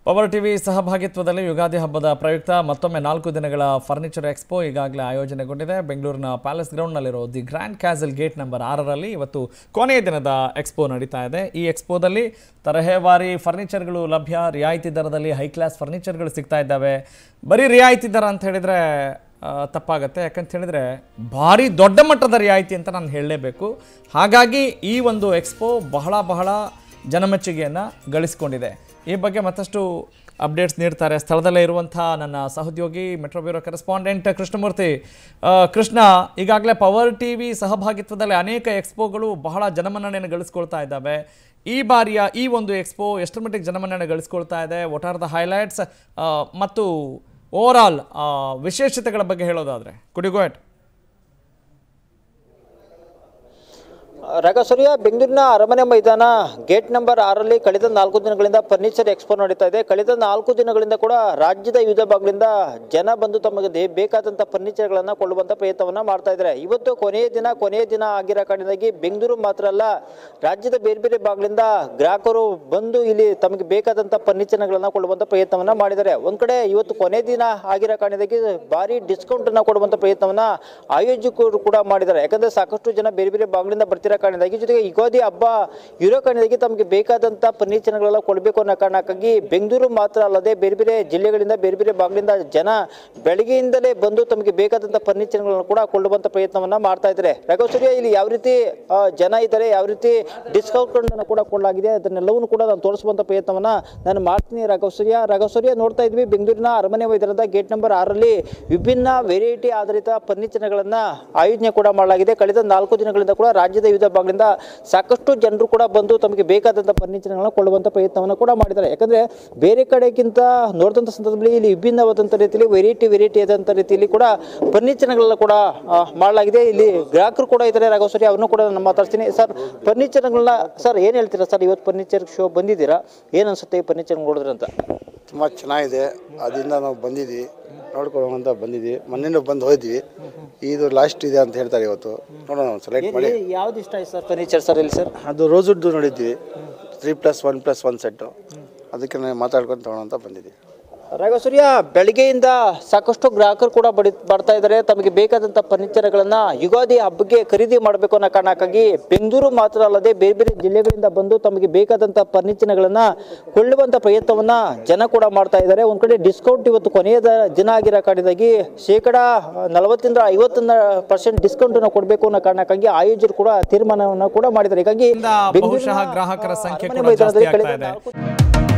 power TV ಸಹಭಾಗಿತ್ವದಲ್ಲಿ ಯುಗಾದಿ ಹಬ್ಬದ ಪ್ರಯುಕ್ತ ಮತ್ತೊಮ್ಮೆ ನಾಲ್ಕು ದಿನಗಳ ಫರ್ನಿಚರ್ ಎಕ್ಸ್ಪೋ ಈಗಾಗಲೇ ಆಯೋಜನೆಗೊಂಡಿದೆ ಬೆಂಗಳೂರಿನ ಪ್ಯಾಲೇಸ್ ಗ್ರೌಂಡ್ನಲ್ಲಿರೋ the grand castle gate number ಆರರಲ್ಲಿ ಇವತ್ತು ಕೊನೆಯ ದಿನದ ಎಕ್ಸ್ಪೋ ನಡೀತಾ ಇದೆ ಈ ಎಕ್ಸ್ಪೋದಲ್ಲಿ ತರಹೇವಾರಿ ಫರ್ನಿಚರ್ಗಳು ಲಭ್ಯ ರಿಯಾಯಿತಿ ದರದಲ್ಲಿ ಹೈ ಕ್ಲಾಸ್ ಫರ್ನಿಚರ್ಗಳು ಸಿಗ್ತಾ ಇದ್ದಾವೆ ಬರೀ ರಿಯಾಯಿತಿ ದರ ಅಂತ ಹೇಳಿದರೆ ತಪ್ಪಾಗತ್ತೆ ಯಾಕಂತ ಹೇಳಿದರೆ ಭಾರಿ ದೊಡ್ಡ ಮಟ್ಟದ ರಿಯಾಯಿತಿ ಅಂತ ನಾನು ಹೇಳಲೇಬೇಕು ಹಾಗಾಗಿ ಈ ಒಂದು ಎಕ್ಸ್ಪೋ ಬಹಳ ಬಹಳ ಜನಮೆಚ್ಚುಗೆಯನ್ನು ಗಳಿಸಿಕೊಂಡಿದೆ ಈ ಬಗ್ಗೆ ಮತ್ತಷ್ಟು ಅಪ್ಡೇಟ್ಸ್ ನೀಡ್ತಾರೆ ಸ್ಥಳದಲ್ಲೇ ಇರುವಂಥ ನನ್ನ ಸಹೋದ್ಯೋಗಿ ಮೆಟ್ರೋ ಬ್ಯೂರೋ ಕರೆಸ್ಪಾಂಡೆಂಟ್ ಕೃಷ್ಣಮೂರ್ತಿ ಆ, ಕೃಷ್ಣ ಈಗಾಗಲೇ ಪವರ್ ಟಿ ವಿ ಸಹಭಾಗಿತ್ವದಲ್ಲಿ ಅನೇಕ ಎಕ್ಸ್ಪೋಗಳು ಬಹಳ ಜನಮನ್ನಣೆಯನ್ನು ಗಳಿಸ್ಕೊಳ್ತಾ ಇದ್ದಾವೆ ಈ ಬಾರಿಯ ಈ ಒಂದು ಎಕ್ಸ್ಪೋ ಎಷ್ಟರ ಮಟ್ಟಿಗೆ ಜನಮನ್ನಣೆ ಗಳಿಸ್ಕೊಳ್ತಾ ಇದೆ ವಾಟ್ ಆರ್ ದ ಹೈಲೈಟ್ಸ್ ಮತ್ತು ಓವರ್ ಆಲ್ ವಿಶೇಷತೆಗಳ ಬಗ್ಗೆ ಹೇಳೋದಾದರೆ ಕುಡಿ ಗೋಯಟ್ ರಗಸೂರ್ಯ ಬೆಂಗಳೂರಿನ ಅರಮನೆ ಮೈದಾನ ಗೇಟ್ ನಂಬರ್ ಆರಲ್ಲಿ ಕಳೆದ ನಾಲ್ಕು ದಿನಗಳಿಂದ ಫರ್ನಿಚರ್ ಎಕ್ಸ್ಪೋ ನಡೀತಾ ಇದೆ ಕಳೆದ ನಾಲ್ಕು ದಿನಗಳಿಂದ ಕೂಡ ರಾಜ್ಯದ ವಿವಿಧ ಭಾಗಗಳಿಂದ ಜನ ಬಂದು ತಮಗೆ ದೇ- ಬೇಕಾದಂಥ ಫರ್ನಿಚರ್ಗಳನ್ನು ಕೊಳ್ಳುವಂಥ ಪ್ರಯತ್ನವನ್ನ ಮಾಡ್ತಾ ಇದ್ದಾರೆ ಇವತ್ತು ಕೊನೆಯ ದಿನ ಕೊನೆಯ ದಿನ ಆಗಿರೋ ಕಾರಣದಿಂದಾಗಿ ಬೆಂಗಳೂರು ಮಾತ್ರ ಅಲ್ಲ ರಾಜ್ಯದ ಬೇರೆ ಬೇರೆ ಭಾಗಗಳಿಂದ ಗ್ರಾಹಕರು ಬಂದು ಇಲ್ಲಿ ತಮಗೆ ಬೇಕಾದಂಥ ಫರ್ನಿಚರ್ಗಳನ್ನು ಕೊಳ್ಳುವಂಥ ಪ್ರಯತ್ನವನ್ನ ಮಾಡಿದ್ದಾರೆ ಒಂದ್ ಕಡೆ ಇವತ್ತು ಕೊನೆ ದಿನ ಆಗಿರೋ ಕಾರಣದಿಂದಾಗಿ ಭಾರಿ ಡಿಸ್ಕೌಂಟ್ ಅನ್ನ ಕೊಡುವಂಥ ಪ್ರಯತ್ನವನ್ನ ಆಯೋಜಕರು ಕೂಡ ಮಾಡಿದ್ದಾರೆ ಯಾಕಂದ್ರೆ ಸಾಕಷ್ಟು ಜನ ಬೇರೆ ಬೇರೆ ಭಾಗಗಳಿಂದ ಬರ್ತಿರೋ ಕಾರಣದಿಂದಾಗಿ ಜೊತೆಗೆ ಯುಗಾದಿ ಹಬ್ಬ ಇರೋ ಕಾರಣದಿಂದಾಗಿ ತಮಗೆ ಬೇಕಾದಂಥ ಫರ್ನಿಚರ್ಗಳೆಲ್ಲ ಕೊಡಬೇಕು ಅನ್ನೋ ಕಾರಣಕ್ಕಾಗಿ ಬೆಂಗಳೂರು ಮಾತ್ರ ಅಲ್ಲದೆ ಬೇರೆ ಬೇರೆ ಜಿಲ್ಲೆಗಳಿಂದ ಬೇರೆ ಬೇರೆ ಭಾಗಗಳಿಂದ ಜನ ಬೆಳಗ್ಗೆಯಿಂದಲೇ ಬಂದು ತಮಗೆ ಬೇಕಾದಂಥ ಫರ್ನಿಚರ್ಗಳನ್ನು ಕೂಡ ಕೊಳ್ಳುವಂಥ ಪ್ರಯತ್ನವನ್ನ ಮಾಡ್ತಾ ಇದ್ದಾರೆ ರಘುಸೂರ್ಯ ಇಲ್ಲಿ ಯಾವ ರೀತಿ ಆ, ಜನ ಇದ್ದಾರೆ ಯಾವ ರೀತಿ ಡಿಸ್ಕೌಂಟ್ ಅನ್ನು ಕೂಡ ಕೊಡಲಾಗಿದೆ ಅದನ್ನೆಲ್ಲವನ್ನು ಕೂಡ ನಾನು ತೋರಿಸುವಂಥ ಪ್ರಯತ್ನವನ್ನ ನಾನು ಮಾಡ್ತೀನಿ ರಾಘವಸೂರ್ಯ ರಾಘವಸೂರ್ಯ ನೋಡ್ತಾ ಇದ್ವಿ ಬೆಂಗಳೂರಿನ ಅರಮನೆ ಮೈದಾನದ ಗೇಟ್ ನಂಬರ್ ಆರಲ್ಲಿ ವಿಭಿನ್ನ ವೆರೈಟಿ ಆಧಾರಿತ ಫರ್ನಿಚರ್ಗಳನ್ನ ಆಯೋಜನೆ ಕೂಡ ಮಾಡಲಾಗಿದೆ ಕಳೆದ ನಾಲ್ಕು ದಿನಗಳಿಂದ ಕೂಡ ರಾಜ್ಯದ ವಿವಿಧ ಭಾಗಗಳಿಂದ ಸಾಕಷ್ಟು ಜನರು ಕೂಡ ಬಂದು ತಮಗೆ ಬೇಕಾದಂಥ ಫರ್ನಿಚರ್ಗಳನ್ನ ಕೊಳ್ಳುವಂಥ ಪ್ರಯತ್ನವನ್ನು ಕೂಡ ಮಾಡಿದ್ದಾರೆ ಯಾಕಂದ್ರೆ ಬೇರೆ ಕಡೆಗಿಂತ ನೋಡಿದಂಥ ಸಂದರ್ಭದಲ್ಲಿ ಇಲ್ಲಿ ವಿಭಿನ್ನವಾದಂಥ ರೀತಿಯಲ್ಲಿ ವೆರೈಟಿ ವೆರೈಟಿ ಆದಂಥ ರೀತಿಯಲ್ಲಿ ಕೂಡ ಫರ್ನಿಚರ್ಗಳನ್ನ ಕೂಡ ಆ, ಮಾಡಲಾಗಿದೆ ಇಲ್ಲಿ ಗ್ರಾಹಕರು ಕೂಡ ಇದ್ದಾರೆ ರಾಘವಸೂರಿ ಅವ್ರನ್ನೂ ಕೂಡ ನಾನು ಮಾತಾಡ್ತೀನಿ ಸರ್ ಫರ್ನಿಚರ್ಗಳನ್ನ ಸರ್ ಏನು ಹೇಳ್ತೀರಾ ಸರ್ ಇವತ್ತು ಫರ್ನಿಚರ್ ಶೋ ಬಂದಿದ್ದೀರಾ ಏನು ಅನ್ಸುತ್ತೆ ಈ ಫರ್ನಿಚರ್ ನೋಡಿದ್ರೆ ಅಂತ ತುಂಬ ಚೆನ್ನಾಗಿದೆ ಅದರಿಂದ ನಾವು ಬಂದಿದ್ವಿ ನೋಡ್ಕೊಳ್ಳೋಣ ಅಂತ ಬಂದಿದ್ವಿ ಮೊನ್ನೆನೂ ಬಂದು ಹೋದ್ವಿ ಇದು ಲಾಸ್ಟ್ ಇದೆ ಅಂತ ಹೇಳ್ತಾರೆ ಇವತ್ತು ನೋಡೋಣ ಸೆಲೆಕ್ಟ್ ಮಾಡಿ ಯಾವ್ದು ಇಷ್ಟ ಆಯ್ತು ಸರ್ ಫರ್ನಿಚರ್ ಸರ್ ಇಲ್ಲಿ ಸರ್ ಅದು ರೋಸುಡ್ದು ನೋಡಿದ್ವಿ three plus one plus one set ಅದಕ್ಕೆ ನಾನು ಮಾತಾಡ್ಕೊಂಡು ತಗೊಳ್ಳೋಣ ಅಂತ ಬಂದಿದ್ವಿ ರಾಘವಸೂರ್ಯ ಬೆಳಗ್ಗೆಯಿಂದ ಸಾಕಷ್ಟು ಗ್ರಾಹಕರು ಕೂಡ ಬಡಿ ಬರ್ತಾ ಇದ್ದಾರೆ ತಮಗೆ ಬೇಕಾದಂಥ ಫರ್ನಿಚರ್ಗಳನ್ನ ಯುಗಾದಿ ಹಬ್ಬಕ್ಕೆ ಖರೀದಿ ಮಾಡಬೇಕು ಅನ್ನೋ ಕಾರಣಕ್ಕಾಗಿ ಬೆಂಗಳೂರು ಮಾತ್ರ ಅಲ್ಲದೆ ಬೇರೆ ಬೇರೆ ಜಿಲ್ಲೆಗಳಿಂದ ಬಂದು ತಮಗೆ ಬೇಕಾದಂಥ ಫರ್ನಿಚರ್ಗಳನ್ನ ಕೊಳ್ಳುವಂಥ ಪ್ರಯತ್ನವನ್ನ ಜನ ಕೂಡ ಮಾಡ್ತಾ ಇದ್ದಾರೆ ಒಂದ್ ಕಡೆ ಡಿಸ್ಕೌಂಟ್ ಇವತ್ತು ಕೊನೆಯ ದ- ದಿನ ಆಗಿರೋ ಕಾರಣದಾಗಿ ಶೇಕಡ ನಲವತ್ತರಿಂದ ಐವತ್ತೊಂದು ಪರ್ಸೆಂಟ್ ಡಿಸ್ಕೌಂಟ್ ಅನ್ನು ಕೊಡಬೇಕು ಅನ್ನೋ ಕಾರಣಕ್ಕಾಗಿ ಆಯೋಜಕರು ಕೂಡ ತೀರ್ಮಾನವನ್ನು ಕೂಡ ಮಾಡಿದ್ದಾರೆ ಹೀಗಾಗಿ ಬಹುಶಃ ಬೆಂಗಳೂರಿನ ಗ್ರಾಹಕರ ಸಂಖ್ಯೆ ಅರಮನೆ ಕೂಡ ಜಾಸ್ತಿ ಮೈದಾನದಲ್ಲಿ ಆಗ್ತಾ ಕಳೆದ ಇದೆ ನಾಲ್ಕು